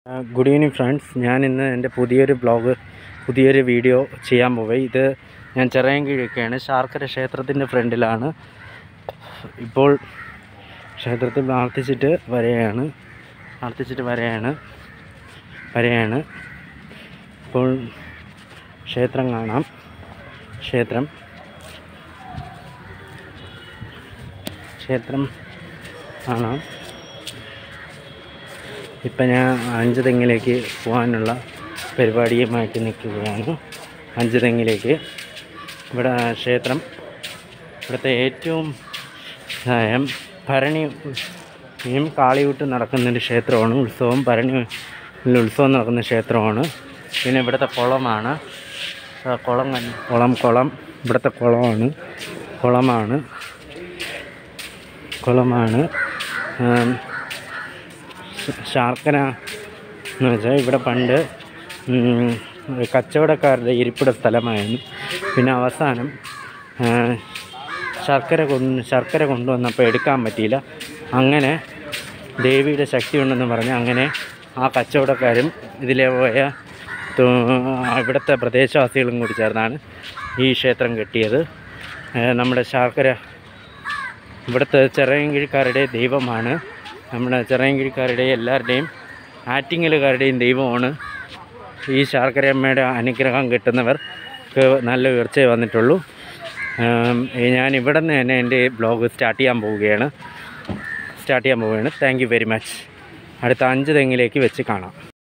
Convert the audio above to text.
good evening friends ഞാൻ ഇന്ന് എൻ്റെ പുതിയൊരു ബ്ലോഗ് പുതിയൊരു വീഡിയോ ചെയ്യാൻ പോയി ഇത് ഞാൻ ചിറയൻകീഴൊക്കെയാണ് ശാർക്കര ക്ഷേത്രത്തിൻ്റെ ഫ്രണ്ടിലാണ് ഇപ്പോൾ ക്ഷേത്രത്തിൽ പ്രാർത്ഥിച്ചിട്ട് വരികയാണ് പ്രാർത്ഥിച്ചിട്ട് വരികയാണ് വരികയാണ് ഇപ്പോൾ ക്ഷേത്രം കാണാം ക്ഷേത്രം ക്ഷേത്രം കാണാം ഇപ്പം ഞാൻ അഞ്ച് തെങ്ങിലേക്ക് പോകാനുള്ള പരിപാടിയുമായിട്ട് നിൽക്കുകയാണ് അഞ്ച് തെങ്ങിലേക്ക് ഇവിടെ ക്ഷേത്രം ഇവിടുത്തെ ഏറ്റവും ആയ ഭരണിയും കാളിയൂട്ട് നടക്കുന്നൊരു ക്ഷേത്രമാണ് ഉത്സവം ഭരണി ഉത്സവം നടക്കുന്ന ക്ഷേത്രമാണ് പിന്നെ ഇവിടുത്തെ കുളമാണ് ആ, കുളം കണ്ട് കുളം കുളം ഇവിടുത്തെ കുളമാണ് കുളമാണ് കുളമാണ് ആം, ശാർക്കന എന്ന് വെച്ചാൽ ഇവിടെ പണ്ട് ഉം, കച്ചവടക്കാരുടെ ഇരിപ്പിട സ്ഥലമായിരുന്നു പിന്നെ അവസാനം ആ, ശർക്കര കൊണ്ട് ശർക്കര കൊണ്ടുവന്നപ്പോൾ എടുക്കാൻ പറ്റിയില്ല അങ്ങനെ ദേവിയുടെ ശക്തി ഉണ്ടെന്ന് പറഞ്ഞ് അങ്ങനെ ആ കച്ചവടക്കാരും ഇതിലെ പോയ തു- ഇവിടുത്തെ പ്രദേശവാസികളും കൂടി ചേർന്നാണ് ഈ ക്ഷേത്രം കെട്ടിയത് ആ, നമ്മുടെ ശർക്കര ഇവിടുത്തെ ചിറയൻകീഴ്ക്കാരുടെ ദൈവമാണ് നമ്മുടെ ചിറയൻകീഴ്ക്കാരുടെ എല്ലാവരുടെയും ആറ്റിങ്ങലുകാരുടെയും ദൈവമാണ് ഈ ശാർക്കരയമ്മയുടെ അനുഗ്രഹം കിട്ടുന്നവർക്ക് നല്ല ഉയർച്ചയെ വന്നിട്ടുള്ളൂ ആം, ഞാൻ ഇവിടെ നിന്ന് തന്നെ എൻ്റെ ബ്ലോഗ് സ്റ്റാർട്ട് ചെയ്യാൻ പോവുകയാണ് സ്റ്റാർട്ട് ചെയ്യാൻ പോവുകയാണ് താങ്ക് യു വെരി മച്ച് അടുത്ത അഞ്ച് തെങ്ങിലേക്ക് വെച്ച് കാണാം